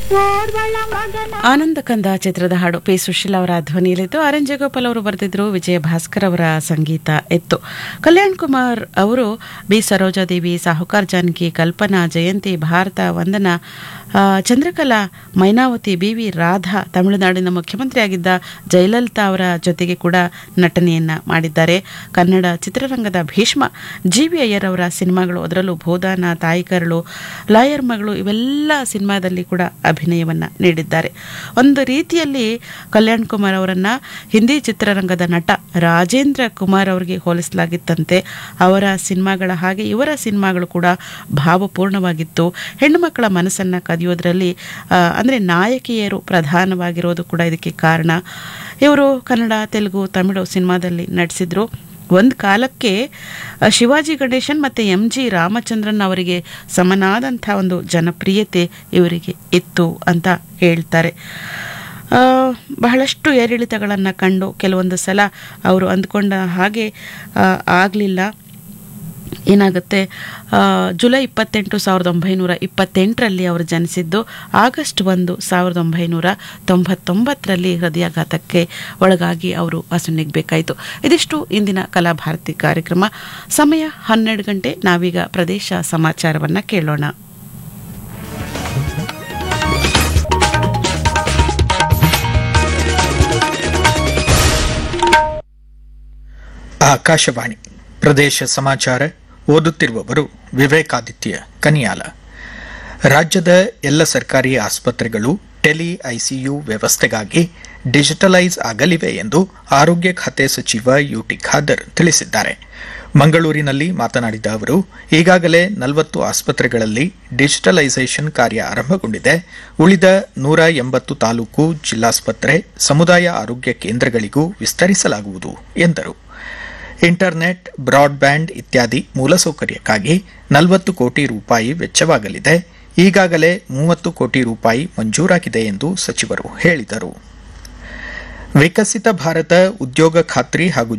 ಆನಂದ ಕಂದ ಚಿತ್ರದ ಹಾಡು ಪಿ ಸುಶೀಲ್ ಅವರ ಧ್ವನಿಯಲ್ಲಿತ್ತು ಆರ್ ಎನ್ ಜಗೋಪಾಲ್ ಅವರು ಬರೆದಿದ್ರು ವಿಜಯ ಭಾಸ್ಕರ್ ಅವರ ಸಂಗೀತ ಇತ್ತು ಕಲ್ಯಾಣ್ ಕುಮಾರ್ ಅವರು ಬಿ ಸರೋಜಾದೇವಿ ಸಾಹುಕಾರ್ ಜಾನಕಿ ಕಲ್ಪನಾ ಜಯಂತಿ ಭಾರತ ವಂದನಾ ಆ, ಚಂದ್ರಕಲಾ ಮೈನಾವತಿ ಬಿ ವಿ ರಾಧಾ ತಮಿಳುನಾಡಿನ ಮುಖ್ಯಮಂತ್ರಿಯಾಗಿದ್ದ ಜಯಲಲಿತಾ ಅವರ ಜೊತೆಗೆ ಕೂಡ ನಟನೆಯನ್ನ ಮಾಡಿದ್ದಾರೆ ಕನ್ನಡ ಚಿತ್ರರಂಗದ ಭೀಷ್ಮ ಜಿ ವಿ ಅಯ್ಯರ್ ಅವರ ಸಿನಿಮಾಗಳು ಅದರಲ್ಲೂ ಭೂದಾನ ತಾಯಿಕರಳು ಲಾಯರ್ ಮಗಳು ಇವೆಲ್ಲ ಸಿನಿಮಾದಲ್ಲಿ ಕೂಡ ಅಭಿನಯವನ್ನ ನೀಡಿದ್ದಾರೆ ಒಂದು ರೀತಿಯಲ್ಲಿ ಕಲ್ಯಾಣ್ ಕುಮಾರ್ ಅವರನ್ನ ಹಿಂದಿ ಚಿತ್ರರಂಗದ ನಟ ರಾಜೇಂದ್ರ ಕುಮಾರ್ ಅವರಿಗೆ ಹೋಲಿಸಲಾಗಿತ್ತಂತೆ ಅವರ ಸಿನಿಮಾಗಳ ಹಾಗೆ ಇವರ ಸಿನಿಮಾಗಳು ಕೂಡ ಭಾವಪೂರ್ಣವಾಗಿತ್ತು ಹೆಣ್ಣು ಮಕ್ಕಳ ಮನಸ್ಸನ್ನ ಕದಿಯೋದ್ರಲ್ಲಿ ಆ, ಅಂದ್ರೆ ನಾಯಕಿಯರು ಪ್ರಧಾನವಾಗಿರೋದು ಕೂಡ ಇದಕ್ಕೆ ಕಾರಣ ಇವರು ಕನ್ನಡ ತೆಲುಗು ತಮಿಳು ಸಿನಿಮಾದಲ್ಲಿ ನಟಿಸಿದ್ರು ಒಂದು ಕಾಲಕ್ಕೆ ಆ, ಶಿವಾಜಿ ಗಣೇಶನ್ ಮತ್ತು ಎಂ ಜಿ ರಾಮಚಂದ್ರನ್ ಅವರಿಗೆ ಸಮನಾದಂಥ ಒಂದು ಜನಪ್ರಿಯತೆ ಇವರಿಗೆ ಇತ್ತು ಅಂತ ಹೇಳ್ತಾರೆ ಆ, ಬಹಳಷ್ಟು ಏರಿಳಿತಗಳನ್ನು ಕಂಡು ಕೆಲವೊಂದು ಸಲ ಅವರು ಅಂದ್ಕೊಂಡ ಹಾಗೆ ಆಗಲಿಲ್ಲ ಏನಾಗುತ್ತೆ ಆ, ಜುಲೈ ಇಪ್ಪತ್ತೆಂಟು ಸಾವಿರದ ಒಂಬೈನೂರ ಇಪ್ಪತ್ತೆಂಟರಲ್ಲಿ ಅವರು ಜನಿಸಿದ್ದು ಆಗಸ್ಟ್ ಒಂದು ಸಾವಿರದ ಒಂಬೈನೂರ ತೊಂಬತ್ತೊಂಬತ್ತರಲ್ಲಿ ಹೃದಯಾಘಾತಕ್ಕೆ ಒಳಗಾಗಿ ಅವರು ಅಸುನೀಗಬೇಕಾಯಿತು ಇದಿಷ್ಟು ಇಂದಿನ ಕಲಾಭಾರತಿ ಕಾರ್ಯಕ್ರಮ ಸಮಯ ಹನ್ನೆರಡು ಗಂಟೆ ನಾವೀಗ ಪ್ರದೇಶ ಸಮಾಚಾರವನ್ನು ಕೇಳೋಣ ಆಕಾಶವಾಣಿ ಪ್ರದೇಶ ಸಮಾಚಾರ ಓದುತ್ತಿರುವವರು ವಿವೇಕಾದಿತ್ಯ ಕನಿಯಾಲ ರಾಜ್ಯದ ಎಲ್ಲ ಸರ್ಕಾರಿ ಆಸ್ಪತ್ರೆಗಳು ಟೆಲಿ ಐಸಿಯು ವ್ಯವಸ್ಥೆಗಾಗಿ ಡಿಜಿಟಲೈಸ್ ಆಗಲಿವೆ ಎಂದು ಆರೋಗ್ಯ ಖಾತೆ ಸಚಿವ ಯುಟಿ ಖಾದರ್ ತಿಳಿಸಿದ್ದಾರೆ ಮಂಗಳೂರಿನಲ್ಲಿ ಮಾತನಾಡಿದ ಅವರು ಈಗಾಗಲೇ ನಲವತ್ತು ಆಸ್ಪತ್ರೆಗಳಲ್ಲಿ ಡಿಜಿಟಲೈಸೇಷನ್ ಕಾರ್ಯ ಆರಂಭಗೊಂಡಿದೆ ಉಳಿದ ನೂರ ಎಂಬತ್ತು ತಾಲೂಕು ಜಿಲ್ಲಾಸ್ಪತ್ರೆ ಸಮುದಾಯ ಆರೋಗ್ಯ ಕೇಂದ್ರಗಳಿಗೂ ವಿಸ್ತರಿಸಲಾಗುವುದು ಎಂದರು ಇಂಟರ್ನೆಟ್ ಬ್ರಾಡ್ಬ್ಯಾಂಡ್ ಇತ್ಯಾದಿ ಮೂಲಸೌಕರ್ಯಕ್ಕಾಗಿ ನಲವತ್ತು ಕೋಟಿ ರೂಪಾಯಿ ವೆಚ್ಚವಾಗಲಿದೆ ಈಗಾಗಲೇ ಮೂವತ್ತು ಕೋಟಿ ರೂಪಾಯಿ ಮಂಜೂರಾಗಿದೆ ಎಂದು ಸಚಿವರು ಹೇಳಿದರು ವಿಕಸಿತ ಭಾರತ ಉದ್ಯೋಗ ಖಾತ್ರಿ ಹಾಗೂ